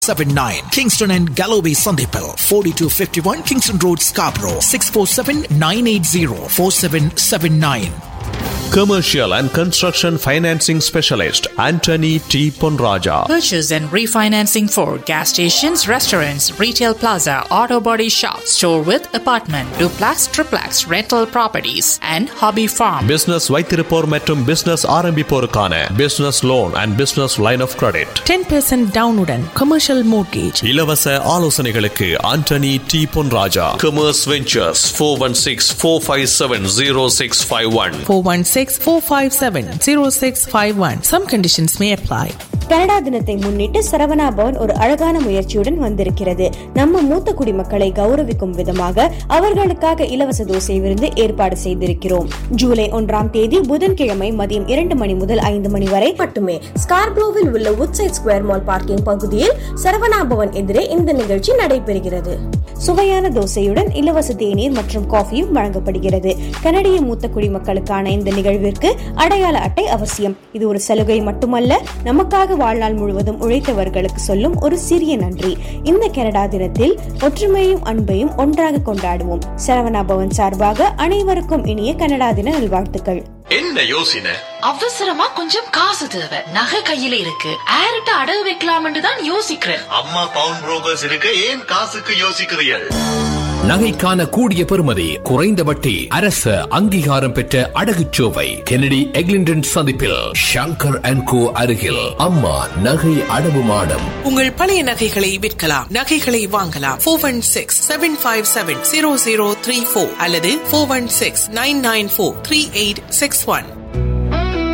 79 Kingston and Galloway Sandipal 4251 Kingston Road Scarborough 647 980 4779 Commercial and Construction Financing Specialist Anthony T. Ponraja. Purchase and refinancing for gas stations, restaurants, retail plaza, auto body shop, store with apartment, duplex, triplex, rental properties, and hobby farm. Business வைத்திருப்போர் மற்றும் business ஆரம்பிப்போருக்கான business loan and business line of credit 10% டவுனுடன் commercial mortgage இலவச ஆலோசனைகளுக்கு Antony T Ponraja commerce ventures four one six four five seven zero six five one four one six four five seven zero six five one some conditions may apply Canada தினத்தை முன்னிட்டு சரவணா பவன் ஒரு அழகான முயற்சியுடன் வந்திருக்கிறது நம்ம மூத்த குடிமக்களை கௌரவிக்கும் விதமாக அவர்களுக்காக இலவச தோசை விருந்து ஏற்பாடு செய்திருக்கிறோம் ஜூலை ஒன்றாம் தேதி புதன்கிழமை மதியம் இரண்டு மணி முதல் ஐந்து மணி வரை மட்டுமே ஸ்கார்ப்ரோவில் உள்ள உட்சைட் ஸ்கொயர் மால் பார்க்கிங் பகுதியில் சரவணா பவன் எதிரே இந்த நிகழ்ச்சி நடைபெறுகிறது சுவையான தோசையுடன் இலவச தேநீர் மற்றும் காஃபியும் வழங்கப்படுகிறது கனடிய மூத்த குடிமக்களுக்கான இந்த நிகழ்விற்கு அடையாள அட்டை அவசியம் இது ஒரு சலுகை மட்டுமல்ல நமக்காக வாழ்நாள் முழுவதும் உழைத்தவர்களுக்கு சொல்லும் ஒரு சிறிய நன்றி இந்த கனடா தினத்தில் ஒற்றுமையும் அன்பையும் ஒன்றாக கொண்டாடுவோம் சரவணா பவன் சார்பாக அனைவருக்கும் இனிய கனடா தின நல்வாழ்த்துக்கள் என்ன யோசனை அவசரமா கொஞ்சம் காசு தேவை நகை கையில இருக்கு ஆர்ட்ட அடகு வைக்கலாம்னு தான் யோசிக்கிறேன் அம்மா பவுன் புரோக்கர்ஸ் இருக்க ஏன் காசுக்கு யோசிக்கிறீர்கள் நகைக்கான கூடிய பெறுமதி குறைந்த வட்டி அரச அங்கீகாரம் பெற்ற அடகுச்சோவை கெனடி எக்லிண்டன் சந்திப்பில் ஷங்கர் அண்ட் கோ அருகில் அம்மா நகை அடவு மாடம் உங்கள் பழைய நகைகளை விற்கலாம் நகைகளை வாங்கலாம் four one six seven five seven zero zero three four அல்லது four one six nine nine four three eight six one